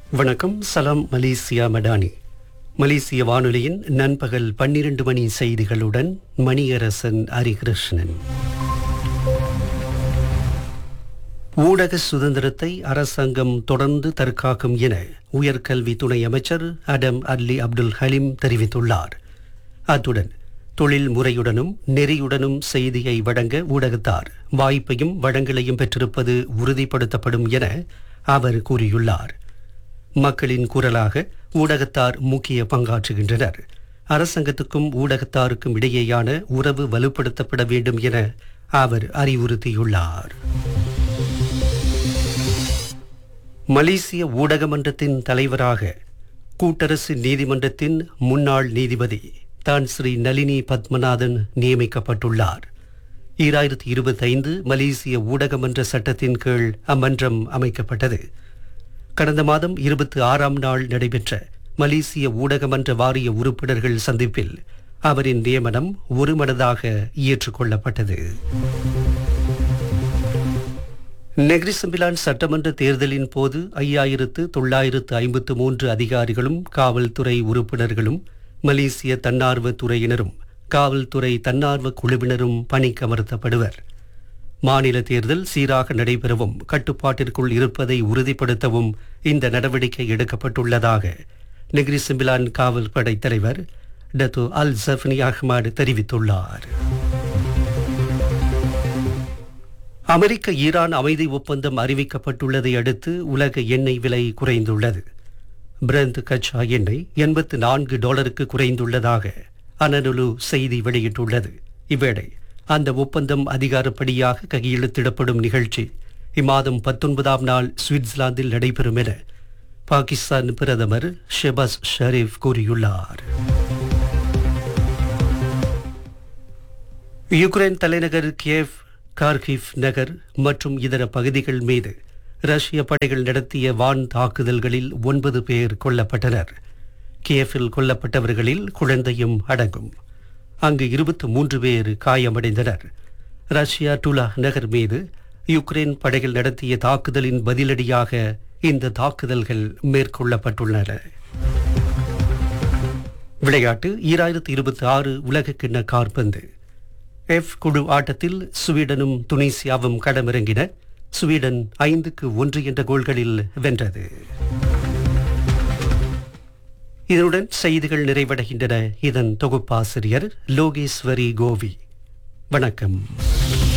வணக்கம் சலாம் மலேசியா மடானி மலேசிய வானொலியின் நண்பகல் பன்னிரண்டு மணி செய்திகளுடன் மணியரசன் ஹரிகிருஷ்ணன் ஊடக சுதந்திரத்தை அரசாங்கம் தொடர்ந்து தற்காக்கும் என உயர்கல்வி துணை அமைச்சர் அடம் அட்லி அப்துல் ஹலீம் தெரிவித்துள்ளார் அத்துடன் தொழில் முறையுடனும் நெறியுடனும் செய்தியை வழங்க ஊடகத்தார் வாய்ப்பையும் வழங்கலையும் பெற்றிருப்பது உறுதிப்படுத்தப்படும் என அவர் கூறியுள்ளார் மக்களின் குரலாக ஊடகத்தார் முக்கிய பங்காற்றுகின்றனர் அரசாங்கத்துக்கும் ஊடகத்தாருக்கும் இடையேயான உறவு வலுப்படுத்தப்பட வேண்டும் என அவர் அறிவுறுத்தியுள்ளார் மலேசிய ஊடக மன்றத்தின் தலைவராக கூட்டரசு நீதிமன்றத்தின் முன்னாள் நீதிபதி தான் ஸ்ரீ நளினி பத்மநாதன் நியமிக்கப்பட்டுள்ளார் ஈராயிரத்தி இருபத்தைந்து மலேசிய ஊடகமன்ற சட்டத்தின் கீழ் அம்மன்றம் அமைக்கப்பட்டது கடந்த மாதம் இருபத்தி ஆறாம் நாள் நடைபெற்ற மலேசிய ஊடகமன்ற வாரிய உறுப்பினர்கள் சந்திப்பில் அவரின் நியமனம் ஒருமனதாக ஏற்றுக்கொள்ளப்பட்டது நெக்ரிசம்பிலான் சட்டமன்ற தேர்தலின் போது ஐயாயிரத்து தொள்ளாயிரத்து ஐம்பத்து மூன்று அதிகாரிகளும் காவல்துறை உறுப்பினர்களும் மலேசிய தன்னார்வ துறையினரும் காவல்துறை தன்னார்வ குழுவினரும் பணிக்கமர்த்தப்படுவர் மாநில தேர்தல் சீராக நடைபெறவும் கட்டுப்பாட்டிற்குள் இருப்பதை உறுதிப்படுத்தவும் இந்த நடவடிக்கை எடுக்கப்பட்டுள்ளதாக நெக்ரிசம்பிலான் காவல் படை தலைவர் டத்து அல் ஜஃப்னி அஹ்மத் தெரிவித்துள்ளார் அமெரிக்க ஈரான் அமைதி ஒப்பந்தம் அறிவிக்கப்பட்டுள்ளதை அடுத்து உலக எண்ணெய் விலை குறைந்துள்ளது பிரண்ட் கச்சா எண்ணெய் எண்பத்து நான்கு டாலருக்கு குறைந்துள்ளதாக அனனுலு செய்தி வெளியிட்டுள்ளது இவ்வேளை அந்த ஒப்பந்தம் அதிகாரப்படியாக கையெழுத்திடப்படும் நிகழ்ச்சி இம்மாதம் பத்தொன்பதாம் நாள் சுவிட்சர்லாந்தில் நடைபெறும் என பாகிஸ்தான் பிரதமர் ஷெபாஸ் ஷரீப் கூறியுள்ளார் யுக்ரைன் தலைநகர் கியேவ் கார்கிவ் நகர் மற்றும் இதர பகுதிகள் மீது ரஷ்ய படைகள் நடத்திய வான் தாக்குதல்களில் ஒன்பது பேர் கொல்லப்பட்டனர் கியேஃபில் கொல்லப்பட்டவர்களில் குழந்தையும் அடங்கும் அங்கு இருபத்தி மூன்று பேர் காயமடைந்தனர் ரஷ்யா டுலா நகர் மீது யுக்ரைன் படைகள் நடத்திய தாக்குதலின் பதிலடியாக இந்த தாக்குதல்கள் மேற்கொள்ளப்பட்டுள்ளன விளையாட்டு ஈராயிரத்தி இருபத்தி ஆறு உலகக்கிண்ண கார்பந்து எஃப் குழு ஆட்டத்தில் ஸ்வீடனும் துனிசியாவும் களமிறங்கின ஸ்வீடன் ஐந்துக்கு ஒன்று என்ற கோல்களில் வென்றது இதனுடன் செய்திகள் நிறைவடைகின்றன இதன் தொகுப்பாசிரியர் லோகேஸ்வரி கோவி வணக்கம்